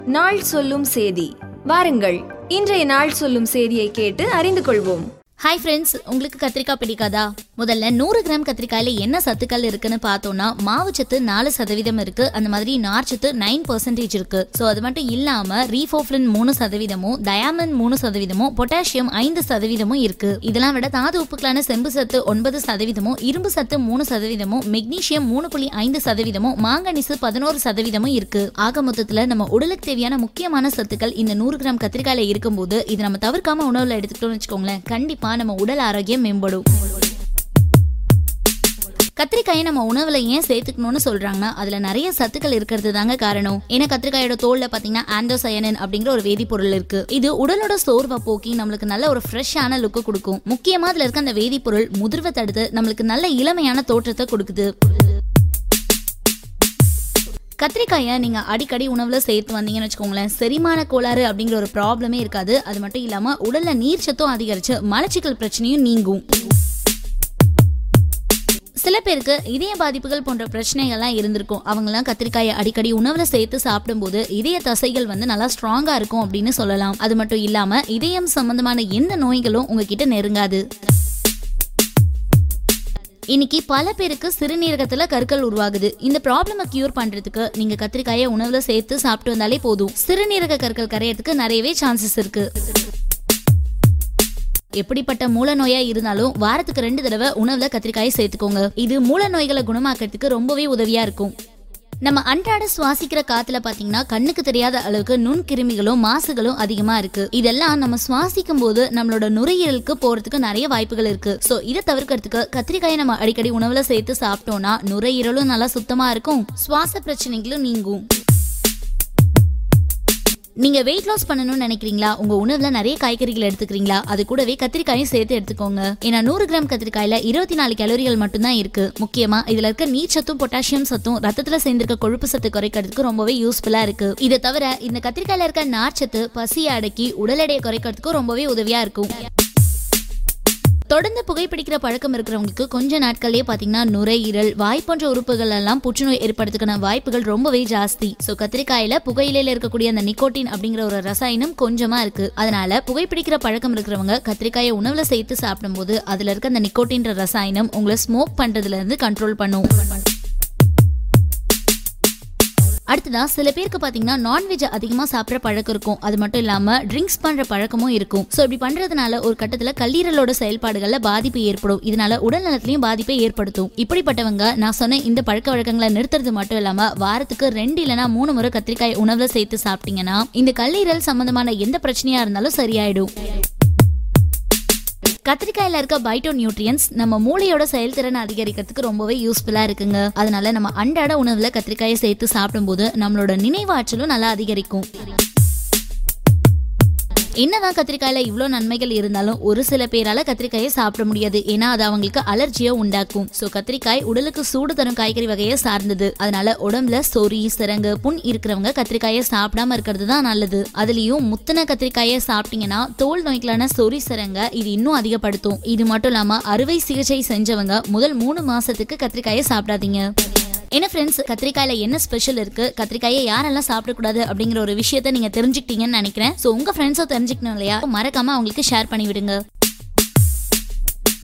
நாள் சொல்லும் சேதி வாருங்கள் இன்றைய நாள் சொல்லும் சேதியை கேட்டு அறிந்து கொள்வோம் ஹாய் ஃப்ரெண்ட்ஸ் உங்களுக்கு கத்திரிக்காய் பிடிக்காதா முதல்ல நூறு கிராம் கத்திரிக்காயில என்ன சத்துக்கள் இருக்குன்னு பார்த்தோம்னா மாவுச்சத்து நாலு சதவீதம் இருக்கு அந்த மாதிரி நார்ச்சத்து நைன் பர்சன்டேஜ் இருக்கு ஸோ அது மட்டும் இல்லாம ரீஃபோஃப்ளின் மூணு சதவீதமும் டயாமன் மூணு சதவீதமும் பொட்டாசியம் ஐந்து சதவீதமும் இருக்கு இதெல்லாம் விட தாது உப்புக்களான செம்பு சத்து ஒன்பது சதவீதமும் இரும்பு சத்து மூணு சதவீதமும் மெக்னீசியம் மூணு புள்ளி ஐந்து சதவீதமும் மாங்கனீசு பதினோரு சதவீதமும் இருக்கு ஆக மொத்தத்துல நம்ம உடலுக்கு தேவையான முக்கியமான சத்துக்கள் இந்த நூறு கிராம் கத்திரிக்காயில இருக்கும்போது இதை நம்ம தவிர்க்காம உணவுல எடுத்துக்கிட்டோம்னு வச்சுக்கோங்களேன் கண்டிப்பா நம்ம உடல் ஆரோக்கியம் மேம்படும் கத்திரிக்காயை நம்ம உணவுல ஏன் சேர்த்துக்கணும்னு சொல்றாங்கன்னா அதுல நிறைய சத்துக்கள் இருக்கிறது தாங்க காரணம் ஏன்னா கத்திரிக்காயோட தோல்ல பாத்தீங்கன்னா ஆண்டோசயனின் அப்படிங்கிற ஒரு வேதிப்பொருள் இருக்கு இது உடலோட சோர்வை போக்கி நம்மளுக்கு நல்ல ஒரு ஃப்ரெஷ்ஷான லுக்கு கொடுக்கும் முக்கியமா அதுல இருக்க அந்த வேதிப்பொருள் முதிர்வை தடுத்து நம்மளுக்கு நல்ல இளமையான தோற்றத்தை கொடுக்குது கத்திரிக்காயை நீங்க அடிக்கடி உணவுல சேர்த்து வந்தீங்கன்னு வச்சுக்கோங்களேன் செரிமான கோளாறு அப்படிங்கிற ஒரு ப்ராப்ளமே இருக்காது அது மட்டும் இல்லாம உடல்ல நீர் சத்தும் அதிகரிச்சு மலச்சிக்கல் பிரச்சனையும் நீங்கும் சில பேருக்கு இதய பாதிப்புகள் போன்ற பிரச்சனைகள்லாம் இருந்திருக்கும் அவங்கெல்லாம் கத்திரிக்காயை அடிக்கடி உணவுல சேர்த்து சாப்பிடும்போது இதய தசைகள் வந்து நல்லா ஸ்ட்ராங்கா இருக்கும் அப்படின்னு சொல்லலாம் அது மட்டும் இல்லாம இதயம் சம்பந்தமான எந்த நோய்களும் உங்ககிட்ட நெருங்காது இன்னைக்கு பல பேருக்கு சிறுநீரகத்துல கற்கள் உருவாகுது இந்த ப்ராப்ளமை கியூர் பண்றதுக்கு நீங்க கத்திரிக்காயை உணவுல சேர்த்து சாப்பிட்டு வந்தாலே போதும் சிறுநீரக கற்கள் கரையறதுக்கு நிறையவே சான்சஸ் இருக்கு எப்படிப்பட்ட மூல நோயா இருந்தாலும் வாரத்துக்கு ரெண்டு தடவை உணவுல கத்திரிக்காயை சேர்த்துக்கோங்க இது மூல நோய்களை குணமாக்கிறதுக்கு ரொம்பவே உதவியா இருக்கும் நம்ம அன்றாட சுவாசிக்கிற காத்துல பாத்தீங்கன்னா கண்ணுக்கு தெரியாத அளவுக்கு நுண்கிருமிகளும் மாசுகளும் அதிகமா இருக்கு இதெல்லாம் நம்ம சுவாசிக்கும் போது நம்மளோட நுரையீரலுக்கு போறதுக்கு நிறைய வாய்ப்புகள் இருக்கு சோ இதை தவிர்க்கிறதுக்கு கத்திரிக்காயை நம்ம அடிக்கடி உணவுல சேர்த்து சாப்பிட்டோம்னா நுரையீரலும் நல்லா சுத்தமா இருக்கும் சுவாச பிரச்சனைகளும் நீங்கும் நீங்க வெயிட் லாஸ் பண்ணணும்னு நினைக்கிறீங்களா உங்க உணவுல நிறைய காய்கறிகள் எடுத்துக்கிறீங்களா அது கூடவே கத்திரிக்காயும் சேர்த்து எடுத்துக்கோங்க ஏன்னா நூறு கிராம் கத்திரிக்காயில இருபத்தி நாலு கேலரிகள் மட்டும்தான் இருக்கு முக்கியமா இதுல இருக்க நீர் சத்தும் பொட்டாசியம் சத்தும் ரத்தத்துல சேர்ந்திருக்க கொழுப்பு சத்து குறைக்கிறதுக்கு ரொம்பவே யூஸ்ஃபுல்லா இருக்கு இதை தவிர இந்த கத்திரிக்காயில இருக்க நார்ச்சத்து பசியை அடக்கி உடல் எடையை குறைக்கிறதுக்கும் ரொம்பவே உதவியா இருக்கும் தொடர்ந்து புகைப்பிடிக்கிற பழக்கம் இருக்கிறவங்களுக்கு கொஞ்ச நாட்கள்லயே பாத்தீங்கன்னா நுரையீரல் வாய் போன்ற உறுப்புகள் எல்லாம் புற்றுநோய் ஏற்படுறதுக்கான வாய்ப்புகள் ரொம்பவே ஜாஸ்தி சோ கத்திரிக்காயில புகையிலையில இருக்கக்கூடிய அந்த நிக்கோட்டின் அப்படிங்கிற ஒரு ரசாயனம் கொஞ்சமா இருக்கு அதனால புகைப்பிடிக்கிற பழக்கம் இருக்கிறவங்க கத்திரிக்காயை உணவுல சேர்த்து சாப்பிடும்போது அதுல இருக்க அந்த நிக்கோட்டின்ற ரசாயனம் உங்களை ஸ்மோக் பண்றதுல இருந்து கண்ட்ரோல் பண்ணும் அடுத்ததா சில பேருக்கு பாத்தீங்கன்னா நான்வெஜ் அதிகமா சாப்பிட்ற பழக்கம் இருக்கும் அது மட்டும் இல்லாம ட்ரிங்க்ஸ் பண்ற பழக்கமும் இருக்கும் சோ இப்படி பண்றதுனால ஒரு கட்டத்துல கல்லீரலோட செயல்பாடுகள்ல பாதிப்பு ஏற்படும் இதனால உடல் நலத்திலையும் பாதிப்பை ஏற்படுத்தும் இப்படிப்பட்டவங்க நான் சொன்ன இந்த பழக்க வழக்கங்களை நிறுத்துறது மட்டும் இல்லாம வாரத்துக்கு ரெண்டு இல்லனா மூணு முறை கத்திரிக்காய் உணவுல சேர்த்து சாப்பிட்டீங்கன்னா இந்த கல்லீரல் சம்பந்தமான எந்த பிரச்சனையா இருந்தாலும் சரியாயிடும் கத்திரிக்காயில இருக்க பைட்டோ நியூட்ரியன்ஸ் நம்ம மூளையோட செயல்திறனை அதிகரிக்கிறதுக்கு ரொம்பவே யூஸ்ஃபுல்லா இருக்குங்க அதனால நம்ம அன்றாட உணவுல கத்திரிக்காயை சேர்த்து சாப்பிடும்போது நம்மளோட நினைவாற்றலும் நல்லா அதிகரிக்கும் என்னதான் கத்திரிக்காயில இவ்வளோ நன்மைகள் இருந்தாலும் ஒரு சில பேரால கத்திரிக்காயை சாப்பிட முடியாது ஏன்னா அது அவங்களுக்கு அலர்ஜியை உண்டாக்கும் சோ கத்திரிக்காய் உடலுக்கு சூடு தரும் காய்கறி வகையை சார்ந்தது அதனால உடம்புல சொறி சிறங்கு புண் இருக்கிறவங்க கத்திரிக்காயை சாப்பிடாம இருக்கிறது தான் நல்லது அதுலயும் முத்தின கத்திரிக்காயை சாப்பிட்டீங்கன்னா தோல் நோய்களான சொறி சிறங்க இது இன்னும் அதிகப்படுத்தும் இது மட்டும் இல்லாம அறுவை சிகிச்சை செஞ்சவங்க முதல் மூணு மாசத்துக்கு கத்திரிக்காயை சாப்பிடாதீங்க என்ன ஃப்ரெண்ட்ஸ் கத்திரிக்காயில என்ன ஸ்பெஷல் இருக்கு கத்திரிக்காயை யாரெல்லாம் சாப்பிடக்கூடாது அப்படிங்கிற ஒரு விஷயத்த நீங்க தெரிஞ்சுக்கிட்டீங்கன்னு நினைக்கிறேன் ஸோ உங்க ஃப்ரெண்ட்ஸும் தெரிஞ்சுக்கணும் இல்லையா மறக்காம அவங்களுக்கு ஷேர் பண்ணி விடுங்க